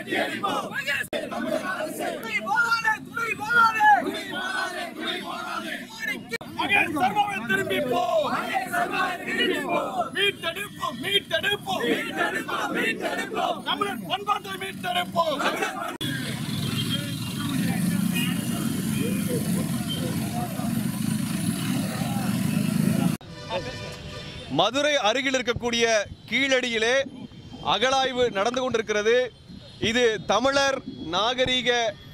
துணை போகாதே துணை போகாதே மகன் சர்மாவை திரும்பி போ மீட்டெடுப்போம் மீட்டெடுப்போம் தமிழர் பண்பாட்டை மீட்டெடுப்போம் மதுரை அருகில் இருக்கக்கூடிய கீழடியிலே அகழாய்வு நடந்து கொண்டிருக்கிறது இது தமிழர் நாகரிக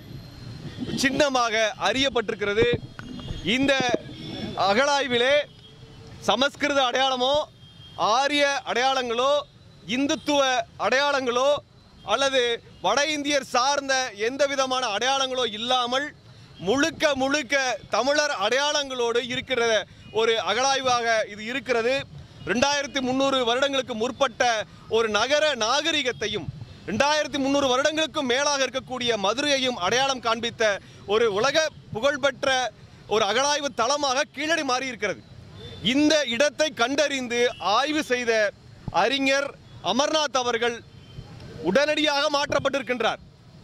சின்னமாக அறியப்பட்டிருக்கிறது இந்த அகழாய்விலே சமஸ்கிருத அடையாளமோ ஆரிய அடையாளங்களோ இந்துத்துவ அடையாளங்களோ அல்லது வட இந்தியர் சார்ந்த எந்த விதமான அடையாளங்களோ இல்லாமல் முழுக்க முழுக்க தமிழர் அடையாளங்களோடு இருக்கிற ஒரு அகழாய்வாக இது இருக்கிறது ரெண்டாயிரத்தி முந்நூறு வருடங்களுக்கு முற்பட்ட ஒரு நகர நாகரிகத்தையும் ரெண்டாயிரத்தி முந்நூறு வருடங்களுக்கும் மேலாக இருக்கக்கூடிய மதுரையையும் அடையாளம் காண்பித்த ஒரு உலக புகழ்பெற்ற ஒரு அகழாய்வு தளமாக கீழடி மாறி இருக்கிறது இந்த இடத்தை கண்டறிந்து ஆய்வு செய்த அறிஞர் அமர்நாத் அவர்கள் உடனடியாக மாற்றப்பட்டிருக்கின்றார்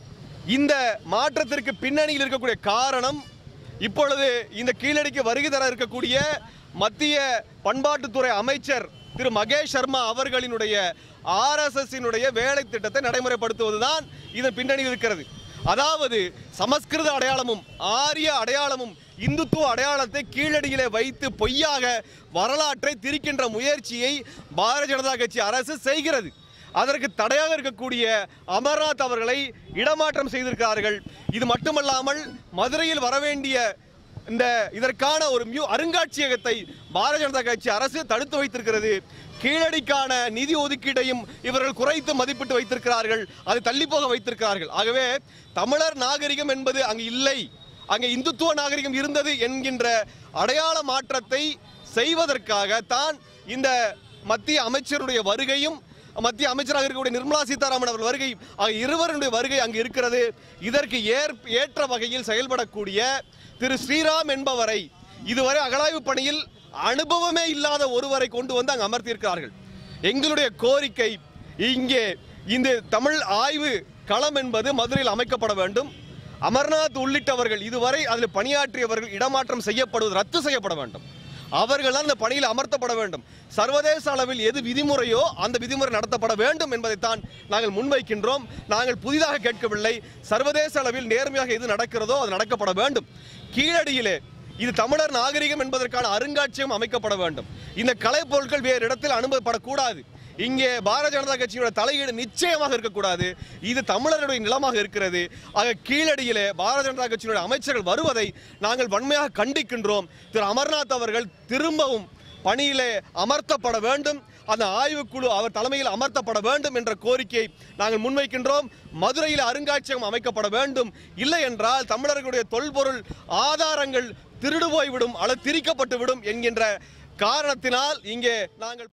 இந்த மாற்றத்திற்கு பின்னணியில் இருக்கக்கூடிய காரணம் இப்பொழுது இந்த கீழடிக்கு வருகை தர இருக்கக்கூடிய மத்திய பண்பாட்டுத்துறை அமைச்சர் திரு மகேஷ் சர்மா அவர்களினுடைய ஆர்எஸ்எஸ்ஸினுடைய வேலை திட்டத்தை நடைமுறைப்படுத்துவதுதான் இதன் பின்னணியில் இருக்கிறது அதாவது சமஸ்கிருத அடையாளமும் ஆரிய அடையாளமும் இந்துத்துவ அடையாளத்தை கீழடியிலே வைத்து பொய்யாக வரலாற்றை திரிக்கின்ற முயற்சியை பாரதிய ஜனதா கட்சி அரசு செய்கிறது அதற்கு தடையாக இருக்கக்கூடிய அமர்நாத் அவர்களை இடமாற்றம் செய்திருக்கிறார்கள் இது மட்டுமல்லாமல் மதுரையில் வரவேண்டிய இந்த இதற்கான ஒரு மியூ அருங்காட்சியகத்தை பாரதிய ஜனதா கட்சி அரசு தடுத்து வைத்திருக்கிறது கீழடிக்கான நிதி ஒதுக்கீட்டையும் இவர்கள் குறைத்து மதிப்பிட்டு வைத்திருக்கிறார்கள் அதை தள்ளி போக வைத்திருக்கிறார்கள் ஆகவே தமிழர் நாகரிகம் என்பது அங்கு இல்லை அங்கே இந்துத்துவ நாகரிகம் இருந்தது என்கின்ற அடையாள மாற்றத்தை செய்வதற்காக தான் இந்த மத்திய அமைச்சருடைய வருகையும் மத்திய அமைச்சராக இருக்கக்கூடிய நிர்மலா சீதாராமன் அவர்கள் வருகை ஆகிய இருவருடைய வருகை அங்கு இருக்கிறது இதற்கு ஏற் ஏற்ற வகையில் செயல்படக்கூடிய திரு ஸ்ரீராம் என்பவரை இதுவரை அகழாய்வு பணியில் அனுபவமே இல்லாத ஒருவரை கொண்டு வந்து அங்கு அமர்த்தியிருக்கிறார்கள் எங்களுடைய கோரிக்கை இங்கே இந்த தமிழ் ஆய்வு களம் என்பது மதுரையில் அமைக்கப்பட வேண்டும் அமர்நாத் உள்ளிட்டவர்கள் இதுவரை அதில் பணியாற்றியவர்கள் இடமாற்றம் செய்யப்படுவது ரத்து செய்யப்பட வேண்டும் அவர்கள் அந்த பணியில் அமர்த்தப்பட வேண்டும் சர்வதேச அளவில் எது விதிமுறையோ அந்த விதிமுறை நடத்தப்பட வேண்டும் என்பதைத்தான் நாங்கள் முன்வைக்கின்றோம் நாங்கள் புதிதாக கேட்கவில்லை சர்வதேச அளவில் நேர்மையாக எது நடக்கிறதோ அது நடக்கப்பட வேண்டும் கீழடியிலே இது தமிழர் நாகரிகம் என்பதற்கான அருங்காட்சியகம் அமைக்கப்பட வேண்டும் இந்த கலைப்பொருட்கள் வேறு இடத்தில் அனுமதிப்படக்கூடாது இங்கே பாரதிய ஜனதா கட்சியோட தலையீடு நிச்சயமாக இருக்கக்கூடாது இது தமிழருடைய நிலமாக இருக்கிறது ஆக கீழடியிலே பாரதிய ஜனதா கட்சியினுடைய அமைச்சர்கள் வருவதை நாங்கள் வன்மையாக கண்டிக்கின்றோம் திரு அமர்நாத் அவர்கள் திரும்பவும் பணியிலே அமர்த்தப்பட வேண்டும் அந்த ஆய்வுக்குழு அவர் தலைமையில் அமர்த்தப்பட வேண்டும் என்ற கோரிக்கையை நாங்கள் முன்வைக்கின்றோம் மதுரையில் அருங்காட்சியகம் அமைக்கப்பட வேண்டும் இல்லை என்றால் தமிழர்களுடைய தொல்பொருள் ஆதாரங்கள் திருடு போய்விடும் அல்லது திரிக்கப்பட்டு விடும் என்கின்ற காரணத்தினால் இங்கே நாங்கள்